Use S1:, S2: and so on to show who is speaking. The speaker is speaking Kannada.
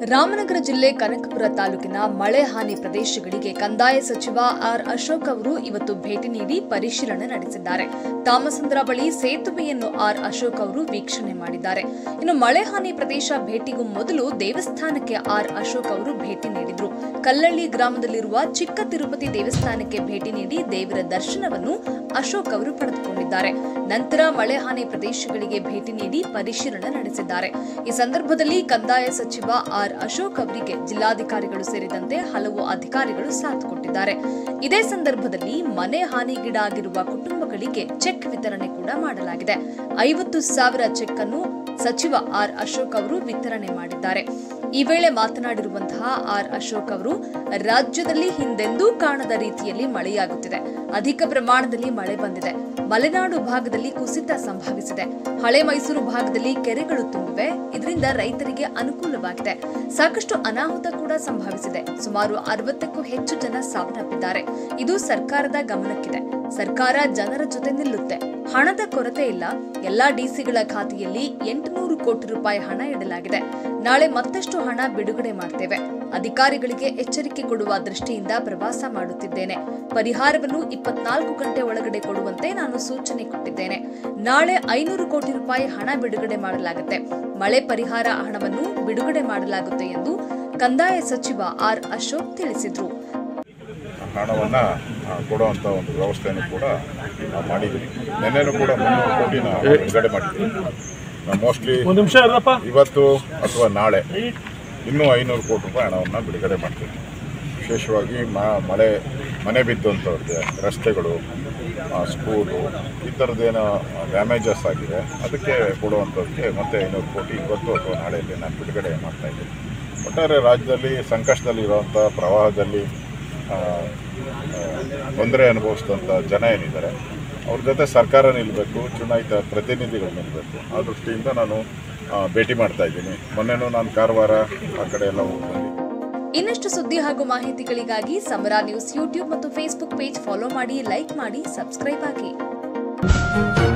S1: ರಾಮನಗರ ಜಿಲ್ಲೆ ಕನಕಪುರ ತಾಲೂಕಿನ ಮಳೆ ಹಾನಿ ಪ್ರದೇಶಗಳಿಗೆ ಕಂದಾಯ ಸಚಿವ ಆರ್ ಅಶೋಕ್ ಅವರು ಇವತ್ತು ಭೇಟಿ ನೀಡಿ ಪರಿಶೀಲನೆ ನಡೆಸಿದ್ದಾರೆ ತಾಮಸಂದ್ರ ಬಳಿ ಸೇತುವೆಯನ್ನು ಆರ್ ಅಶೋಕ್ ಅವರು ವೀಕ್ಷಣೆ ಮಾಡಿದ್ದಾರೆ ಇನ್ನು ಮಳೆ ಹಾನಿ ಪ್ರದೇಶ ಭೇಟಿಗೂ ಮೊದಲು ದೇವಸ್ಥಾನಕ್ಕೆ ಆರ್ ಅಶೋಕ್ ಅವರು ಭೇಟಿ ನೀಡಿದ್ರು ಕಲ್ಲಳ್ಳಿ ಗ್ರಾಮದಲ್ಲಿರುವ ಚಿಕ್ಕ ತಿರುಪತಿ ದೇವಸ್ಥಾನಕ್ಕೆ ಭೇಟಿ ನೀಡಿ ದೇವರ ದರ್ಶನವನ್ನು ಅಶೋಕ್ ಅವರು ಪಡೆದುಕೊಂಡಿದ್ದಾರೆ ನಂತರ ಮಳೆ ಹಾನಿ ಪ್ರದೇಶಗಳಿಗೆ ಭೇಟಿ ನೀಡಿ ಪರಿಶೀಲನೆ ನಡೆಸಿದ್ದಾರೆ ಈ ಸಂದರ್ಭದಲ್ಲಿ ಕಂದಾಯ ಸಚಿವ ಆರ್ ಅಶೋಕ್ ಅವರಿಗೆ ಜಿಲ್ಲಾಧಿಕಾರಿಗಳು ಸೇರಿದಂತೆ ಹಲವು ಅಧಿಕಾರಿಗಳು ಸಾಥ್ ಕೊಟ್ಟಿದ್ದಾರೆ ಇದೇ ಸಂದರ್ಭದಲ್ಲಿ ಮನೆ ಹಾನಿಗೀಡಾಗಿರುವ ಕುಟುಂಬಗಳಿಗೆ ಚೆಕ್ ವಿತರಣೆ ಕೂಡ ಮಾಡಲಾಗಿದೆ ಐವತ್ತು ಸಾವಿರ ಚೆಕ್ ಅನ್ನು ಸಚಿವ ಆರ್ ಅಶೋಕ್ ಅವರು ವಿತರಣೆ ಮಾಡಿದ್ದಾರೆ ಈ ವೇಳೆ ಮಾತನಾಡಿರುವಂತಹ ಆರ್ ಅಶೋಕ್ ಅವರು ರಾಜ್ಯದಲ್ಲಿ ಹಿಂದೆಂದೂ ಕಾಣದ ರೀತಿಯಲ್ಲಿ ಮಳೆಯಾಗುತ್ತಿದೆ ಅಧಿಕ ಪ್ರಮಾಣದಲ್ಲಿ ಮಳೆ ಬಂದಿದೆ ಮಲೆನಾಡು ಭಾಗದಲ್ಲಿ ಕುಸಿತ ಸಂಭವಿಸಿದೆ ಹಳೆ ಮೈಸೂರು ಭಾಗದಲ್ಲಿ ಕೆರೆಗಳು ತುಂಬಿವೆ ಇದರಿಂದ ರೈತರಿಗೆ ಅನುಕೂಲವಾಗಿದೆ ಸಾಕಷ್ಟು ಅನಾಹುತ ಕೂಡ ಸಂಭವಿಸಿದೆ ಸುಮಾರು ಅರವತ್ತಕ್ಕೂ ಹೆಚ್ಚು ಜನ ಸಾವನ್ನಪ್ಪಿದ್ದಾರೆ ಇದು ಸರ್ಕಾರದ ಗಮನಕ್ಕಿದೆ ಸರ್ಕಾರ ಜನರ ಜೊತೆ ನಿಲ್ಲುತ್ತೆ ಹಣದ ಕೊರತೆ ಇಲ್ಲ ಎಲ್ಲಾ ಡಿಸಿಗಳ ಖಾತೆಯಲ್ಲಿ ಎಂಟುನೂರು ಕೋಟಿ ರೂಪಾಯಿ ಹಣ ಇಡಲಾಗಿದೆ ನಾಳೆ ಮತ್ತಷ್ಟು ಹಣ ಬಿಡುಗಡೆ ಮಾಡ್ತೇವೆ ಅಧಿಕಾರಿಗಳಿಗೆ ಎಚ್ಚರಿಕೆ ಕೊಡುವ ದೃಷ್ಟಿಯಿಂದ ಪ್ರವಾಸ ಮಾಡುತ್ತಿದ್ದೇನೆ ಪರಿಹಾರವನ್ನು ಇಪ್ಪತ್ನಾಲ್ಕು ಗಂಟೆ ಒಳಗಡೆ ಕೊಡುವಂತೆ ನಾನು ಸೂಚನೆ ಕೊಟ್ಟಿದ್ದೇನೆ ನಾಳೆ ಐನೂರು ಕೋಟಿ ರೂಪಾಯಿ ಹಣ ಬಿಡುಗಡೆ ಮಾಡಲಾಗುತ್ತೆ ಮಳೆ ಪರಿಹಾರ ಹಣವನ್ನು ಬಿಡುಗಡೆ ಮಾಡಲಾಗುತ್ತೆ ಎಂದು ಕಂದಾಯ ಸಚಿವ ಆರ್ ಅಶೋಕ್ ತಿಳಿಸಿದ್ರು
S2: ಹಣವನ್ನು ಕೊಡುವಂಥ ಒಂದು ವ್ಯವಸ್ಥೆಯನ್ನು ಕೂಡ ನಾವು ಮಾಡಿದ್ದೀವಿ ನಿನ್ನೆನೂ ಕೂಡ ಮುನ್ನೂರು ಕೋಟಿನ ಬಿಡುಗಡೆ ಮಾಡಿದ್ದೀವಿ ನಾವು ಮೋಸ್ಟ್ಲಿ
S3: ಒಂದು ನಿಮಿಷ ಇರಪ್ಪ
S2: ಇವತ್ತು ಅಥವಾ ನಾಳೆ ಇನ್ನೂ ಐನೂರು ಕೋಟಿ ರೂಪಾಯಿ ಹಣವನ್ನು ಬಿಡುಗಡೆ ಮಾಡ್ತೀವಿ ವಿಶೇಷವಾಗಿ ಮ- ಮಳೆ ಮನೆ ಬಿದ್ದಂಥವ್ರಿಗೆ ರಸ್ತೆಗಳು ಆ, ಸ್ಕೂಲು ಈ ಥರದ್ದೇನೋ ಡ್ಯಾಮೇಜಸ್ ಆಗಿದೆ ಅದಕ್ಕೆ ಕೊಡುವಂಥದ್ದಕ್ಕೆ ಮತ್ತೆ ಐನೂರು ಕೋಟಿ ಇವತ್ತು ಅಥವಾ ನಾಳೆಯಲ್ಲಿ ನಾನು ಬಿಡುಗಡೆ ಮಾಡ್ತಾ ಇದ್ದೀನಿ ಒಟ್ಟಾರೆ ರಾಜ್ಯದಲ್ಲಿ ಸಂಕಷ್ಟದಲ್ಲಿರುವಂಥ ಪ್ರವಾಹದಲ್ಲಿ ಆ, ಆ, ತೊಂದರೆ ಅನುಭವಿಸಿದಂಥ ಜನ ಏನಿದ್ದಾರೆ ಅವ್ರ ಜೊತೆ ಸರ್ಕಾರ ನಿಲ್ಲಬೇಕು ಚುನಾಯಿತ ಪ್ರತಿನಿಧಿಗಳು ನಿಲ್ಲಬೇಕು ಆ ದೃಷ್ಟಿಯಿಂದ ನಾನು ಆ, ಭೇಟಿ ಮಾಡ್ತಾ ಇದ್ದೀನಿ ಮೊನ್ನೆನೂ ನಾನು ಕಾರವಾರ ಆ ಕಡೆ ಎಲ್ಲ ಹೋಗಿ ಬಂದಿದ್ದೆ
S1: ಇನ್ನಷ್ಟು ಸುದ್ದಿ ಹಾಗೂ ಮಾಹಿತಿಗಳಿಗಾಗಿ ಸಮರಾ ನ್ಯೂಸ್ ಯೂಟ್ಯೂಬ್ ಮತ್ತು ಫೇಸ್ಬುಕ್ ಪೇಜ್ ಫಾಲೋ ಮಾಡಿ ಲೈಕ್ ಮಾಡಿ ಸಬ್ಸ್ಕ್ರೈಬ್ ಆಗಿ